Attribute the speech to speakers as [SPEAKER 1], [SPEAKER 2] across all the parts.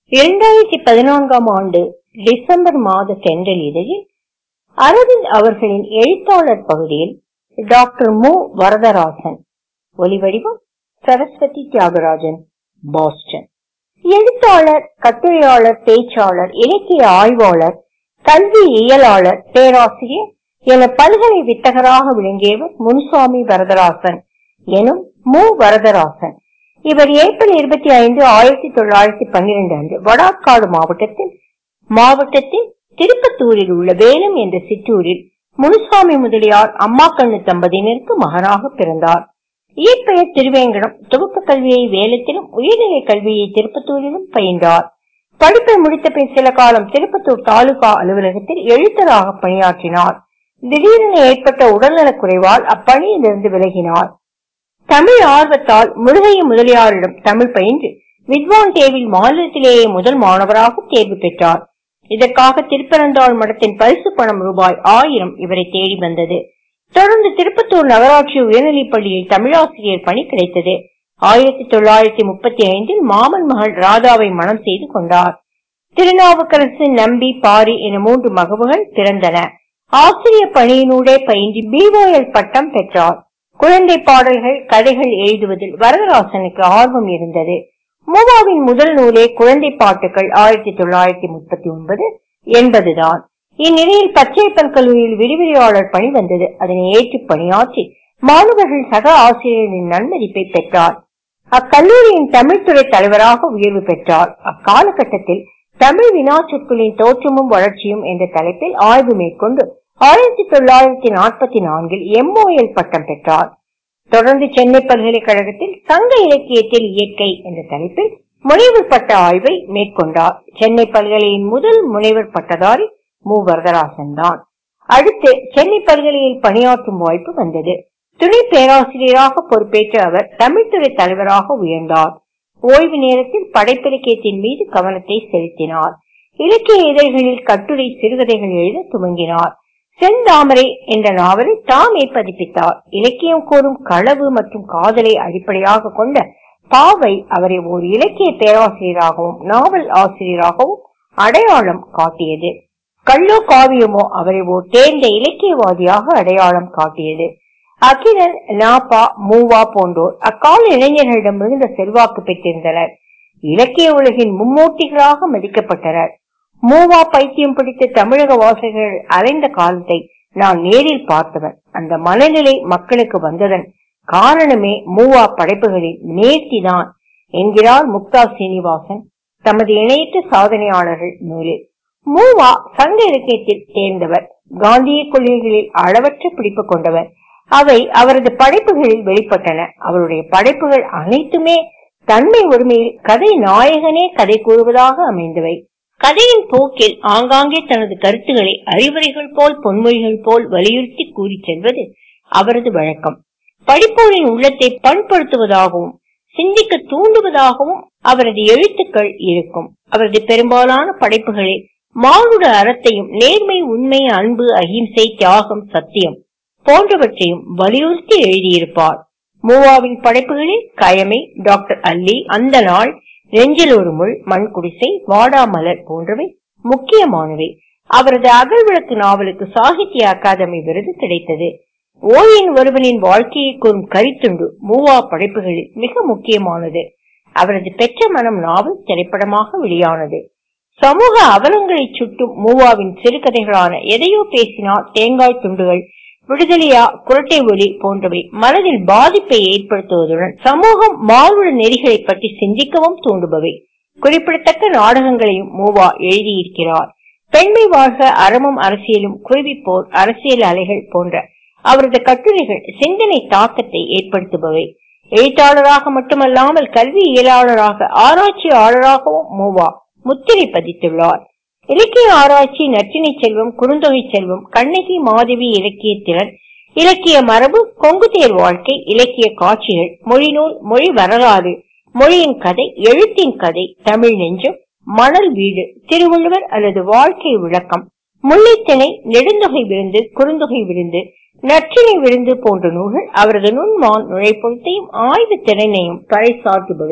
[SPEAKER 1] இரண்டாயிரத்தி பதினான்காம் ஆண்டு டிசம்பர் மாத தென்றல் இதழில் அரவிந்த் அவர்களின் எழுத்தாளர் பகுதியில் டாக்டர் மு வரதராசன் ஒலிவடிவம் சரஸ்வதி தியாகராஜன் பாஸ்டன் எழுத்தாளர் கட்டுரையாளர் பேச்சாளர் இலக்கிய ஆய்வாளர் கல்வி இயலாளர் பேராசிரியர் என பல்கலை வித்தகராக விளங்கியவர் முனுசாமி வரதராசன் எனும் மு வரதராசன் இவர் ஏப்ரல் இருபத்தி ஐந்து ஆயிரத்தி தொள்ளாயிரத்தி பன்னிரண்டு அன்று வடாக்காடு மாவட்டத்தில் மாவட்டத்தில் திருப்பத்தூரில் உள்ள வேலம் என்ற சிற்றூரில் முனுசாமி முதலியார் அம்மா கண்ணு தம்பதியினருக்கு மகனாக பிறந்தார் இயற்பெயர் திருவேங்கடம் துவக்க கல்வியை வேலத்திலும் உயர்நிலை கல்வியை திருப்பத்தூரிலும் பயின்றார் படிப்பை முடித்த பின் சில காலம் திருப்பத்தூர் தாலுகா அலுவலகத்தில் எழுத்தராக பணியாற்றினார் திடீரென ஏற்பட்ட உடல்நலக் குறைவால் அப்பணியிலிருந்து விலகினார் தமிழ் ஆர்வத்தால் முருகைய முதலியாரிடம் தமிழ் பயின்று வித்வான் தேர்வில் மாநிலத்திலேயே முதல் மாணவராக தேர்வு பெற்றார் இதற்காக திருப்பரந்தாள் மடத்தின் பரிசு பணம் ரூபாய் ஆயிரம் இவரை தேடி வந்தது தொடர்ந்து திருப்பத்தூர் நகராட்சி உயர்நிலைப் பள்ளியில் தமிழாசிரியர் பணி கிடைத்தது ஆயிரத்தி தொள்ளாயிரத்தி முப்பத்தி ஐந்தில் மாமன் மகள் ராதாவை மனம் செய்து கொண்டார் திருநாவுக்கரசு நம்பி பாரி என மூன்று மகவுகள் பிறந்தன ஆசிரியர் பணியினூடே பயின்று பிஓஎல் பட்டம் பெற்றார் குழந்தை பாடல்கள் கதைகள் எழுதுவதில் வரதராசனுக்கு ஆர்வம் இருந்தது மூவாவின் முதல் நூலே குழந்தை பாட்டுகள் ஆயிரத்தி தொள்ளாயிரத்தி முப்பத்தி ஒன்பது என்பதுதான் இந்நிலையில் பச்சை கல்லூரியில் விரிவிரியாளர் பணி வந்தது அதனை ஏற்று பணியாற்றி மாணவர்கள் சக ஆசிரியர்களின் நன்மதிப்பை பெற்றார் அக்கல்லூரியின் தமிழ்துறை தலைவராக உயர்வு பெற்றார் அக்காலகட்டத்தில் தமிழ் வினாச்சொற்களின் தோற்றமும் வளர்ச்சியும் என்ற தலைப்பில் ஆய்வு மேற்கொண்டு ஆயிரத்தி தொள்ளாயிரத்தி நாற்பத்தி நான்கில் எம்ஓஎல் பட்டம் பெற்றார் தொடர்ந்து சென்னை பல்கலைக்கழகத்தில் சங்க இலக்கியத்தில் இயற்கை என்ற தலைப்பில் முனைவர் பட்ட ஆய்வை மேற்கொண்டார் சென்னை பல்கலையின் முதல் முனைவர் பட்டதாரி மு வரதராசன் தான் அடுத்து சென்னை பல்கலையில் பணியாற்றும் வாய்ப்பு வந்தது துணை பேராசிரியராக பொறுப்பேற்ற அவர் தமிழ்துறை தலைவராக உயர்ந்தார் ஓய்வு நேரத்தில் படைப்பிலக்கியத்தின் மீது கவனத்தை செலுத்தினார் இலக்கிய இதழ்களில் கட்டுரை சிறுகதைகள் எழுத துவங்கினார் செந்தாமரை என்ற நாவலை தாமே பதிப்பித்தார் இலக்கியம் கூறும் களவு மற்றும் காதலை அடிப்படையாக கொண்ட பாவை அவரை ஒரு இலக்கிய பேராசிரியராகவும் நாவல் ஆசிரியராகவும் அடையாளம் காட்டியது கள்ளோ காவியமோ அவரை ஓர் தேர்ந்த இலக்கியவாதியாக அடையாளம் காட்டியது அகிலன் நாபா மூவா போன்றோர் அக்கால இளைஞர்களிடம் மிகுந்த செல்வாக்கு பெற்றிருந்தனர் இலக்கிய உலகின் மும்மூர்த்திகளாக மதிக்கப்பட்டனர் மூவா பைத்தியம் பிடித்த தமிழக வாசகர்கள் அலைந்த காலத்தை நான் நேரில் பார்த்தவன் அந்த மனநிலை மக்களுக்கு வந்ததன் காரணமே மூவா படைப்புகளின் நேர்த்திதான் என்கிறார் முக்தா சீனிவாசன் தமது இணையற்ற சாதனையாளர்கள் நூலில் மூவா சங்க இலக்கியத்தில் தேர்ந்தவர் காந்திய கொள்கைகளில் அளவற்ற பிடிப்பு கொண்டவர் அவை அவரது படைப்புகளில் வெளிப்பட்டன அவருடைய படைப்புகள் அனைத்துமே தன்மை ஒருமையில் கதை நாயகனே கதை கூறுவதாக அமைந்தவை கதையின் போக்கில் ஆங்காங்கே தனது கருத்துக்களை அறிவுரைகள் போல் பொன்மொழிகள் போல் வலியுறுத்தி கூறி செல்வது அவரது வழக்கம் படிப்போரின் உள்ளத்தை பண்படுத்துவதாகவும் சிந்திக்க தூண்டுவதாகவும் அவரது எழுத்துக்கள் இருக்கும் அவரது பெரும்பாலான படைப்புகளில் மானுட அறத்தையும் நேர்மை உண்மை அன்பு அகிம்சை தியாகம் சத்தியம் போன்றவற்றையும் வலியுறுத்தி எழுதியிருப்பார் மூவாவின் படைப்புகளில் கயமை டாக்டர் அல்லி அந்த நாள் நெஞ்சில் ஒரு முள் மண் குடிசை வாடாமலர் போன்றவை முக்கியமானவை அவரது அகல் விளக்கு நாவலுக்கு சாகித்ய அகாதமி விருது கிடைத்தது ஓயின் ஒருவனின் வாழ்க்கையை கூறும் கரித்துண்டு மூவா படைப்புகளில் மிக முக்கியமானது அவரது பெற்ற மனம் நாவல் திரைப்படமாக வெளியானது சமூக அவலங்களை சுட்டும் மூவாவின் சிறுகதைகளான எதையோ பேசினால் தேங்காய் துண்டுகள் விடுதலையா குரட்டை ஒலி போன்றவை மனதில் பாதிப்பை ஏற்படுத்துவதுடன் சமூகம் மானுட நெறிகளை பற்றி சிந்திக்கவும் தூண்டுபவை குறிப்பிடத்தக்க நாடகங்களையும் மூவா எழுதியிருக்கிறார் பெண்மை வாழ்க அறமும் அரசியலும் குருவிப்போர் அரசியல் அலைகள் போன்ற அவரது கட்டுரைகள் சிந்தனை தாக்கத்தை ஏற்படுத்துபவை எழுத்தாளராக மட்டுமல்லாமல் கல்வியியலாளராக ஆராய்ச்சியாளராகவும் மூவா முத்திரை பதித்துள்ளார் இலக்கிய ஆராய்ச்சி நற்றினை செல்வம் குறுந்தொகை செல்வம் கண்ணகி மாதவி இலக்கிய திறன் இலக்கிய மரபு கொங்குதேர் வாழ்க்கை இலக்கிய காட்சிகள் மொழிநூல் மொழி வரலாறு மொழியின் கதை எழுத்தின் கதை தமிழ் நெஞ்சம் மணல் வீடு திருவள்ளுவர் அல்லது வாழ்க்கை விளக்கம் முல்லைத்திணை நெடுந்தொகை விருந்து குறுந்தொகை விருந்து நற்றினை விருந்து போன்ற நூல்கள் அவரது நுண்மான் நுழைப்பொழுத்தையும் ஆய்வு திறனையும் பறைசாற்றுபவை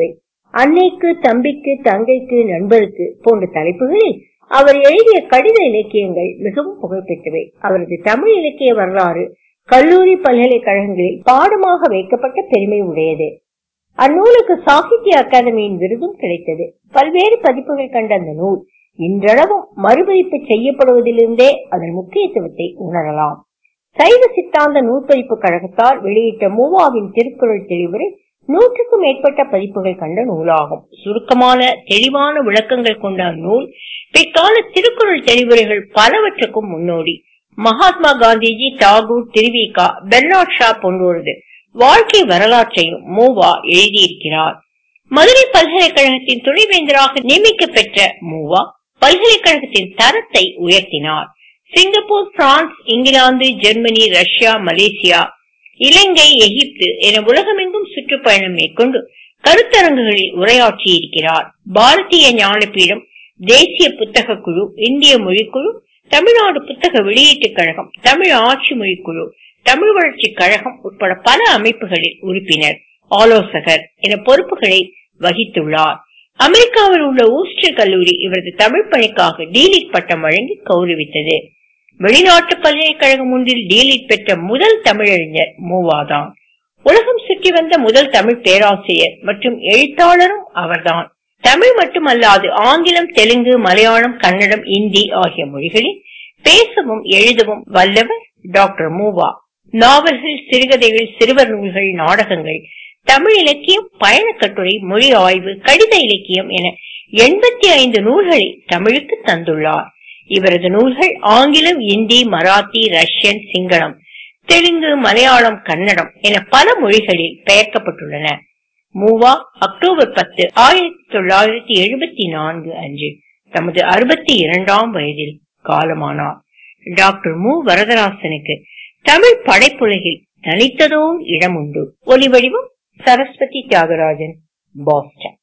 [SPEAKER 1] அன்னைக்கு தம்பிக்கு தங்கைக்கு நண்பருக்கு போன்ற தலைப்புகளில் அவர் எழுதிய கடித இலக்கியங்கள் மிகவும் புகழ்பெற்றவை அவரது தமிழ் இலக்கிய வரலாறு கல்லூரி பல்கலைக்கழகங்களில் பாடமாக வைக்கப்பட்ட பெருமை உடையது அந்நூலுக்கு சாகித்ய அகாதமியின் விருதும் கிடைத்தது பல்வேறு பதிப்புகள் கண்ட அந்த நூல் இன்றளவும் மறுபதிப்பு செய்யப்படுவதிலிருந்தே அதன் முக்கியத்துவத்தை உணரலாம் சைவ சித்தாந்த நூற்பதிப்பு கழகத்தால் வெளியிட்ட மூவாவின் திருக்குறள் தெளிவுரை நூற்றுக்கும் மேற்பட்ட பதிப்புகள் கண்ட நூலாகும் சுருக்கமான தெளிவான விளக்கங்கள் கொண்ட அந்நூல் பிற்கால திருக்குறள் தெளிவுரைகள் பலவற்றுக்கும் முன்னோடி மகாத்மா காந்திஜி தாகூர் திருவிகா பெர்னாட் ஷா போன்றோரது வாழ்க்கை வரலாற்றையும் மூவா எழுதியிருக்கிறார் மதுரை பல்கலைக்கழகத்தின் துணைவேந்தராக நியமிக்க பெற்ற மூவா பல்கலைக்கழகத்தின் தரத்தை உயர்த்தினார் சிங்கப்பூர் பிரான்ஸ் இங்கிலாந்து ஜெர்மனி ரஷ்யா மலேசியா இலங்கை எகிப்து என உலகமெங்கும் சுற்றுப்பயணம் மேற்கொண்டு கருத்தரங்குகளில் உரையாற்றி இருக்கிறார் பாரதிய ஞானபீடம் தேசிய புத்தக குழு இந்திய மொழிக்குழு தமிழ்நாடு புத்தக வெளியீட்டுக் கழகம் தமிழ் ஆட்சி மொழிக்குழு தமிழ் வளர்ச்சி கழகம் உட்பட பல அமைப்புகளில் உறுப்பினர் ஆலோசகர் என பொறுப்புகளை வகித்துள்ளார் அமெரிக்காவில் உள்ள ஊஸ்டர் கல்லூரி இவரது தமிழ் பணிக்காக டீலிட் பட்டம் வழங்கி கௌரவித்தது வெளிநாட்டு பல்கலைக்கழகம் ஒன்றில் டீலிட் பெற்ற முதல் தமிழறிஞர் மூவாதான் உலகம் சுற்றி வந்த முதல் தமிழ் பேராசிரியர் மற்றும் எழுத்தாளரும் அவர்தான் தமிழ் மட்டுமல்லாது ஆங்கிலம் தெலுங்கு மலையாளம் கன்னடம் இந்தி ஆகிய மொழிகளில் பேசவும் எழுதவும் வல்லவர் டாக்டர் மூவா நாவல்கள் சிறுகதைகள் சிறுவர் நூல்கள் நாடகங்கள் தமிழ் இலக்கியம் பயண கட்டுரை மொழி ஆய்வு கடித இலக்கியம் என எண்பத்தி ஐந்து நூல்களை தமிழுக்கு தந்துள்ளார் இவரது நூல்கள் ஆங்கிலம் இந்தி மராத்தி ரஷ்யன் சிங்களம் தெலுங்கு மலையாளம் கன்னடம் என பல மொழிகளில் பெயர்க்கப்பட்டுள்ளன மூவா அக்டோபர் பத்து ஆயிரத்தி தொள்ளாயிரத்தி எழுபத்தி நான்கு அன்று தமது அறுபத்தி இரண்டாம் வயதில் காலமானார் டாக்டர் மு வரதராசனுக்கு தமிழ் படைப்புலகில் தனித்ததோர் இடம் உண்டு ஒலி வடிவம் சரஸ்வதி தியாகராஜன் பாஸ்டன்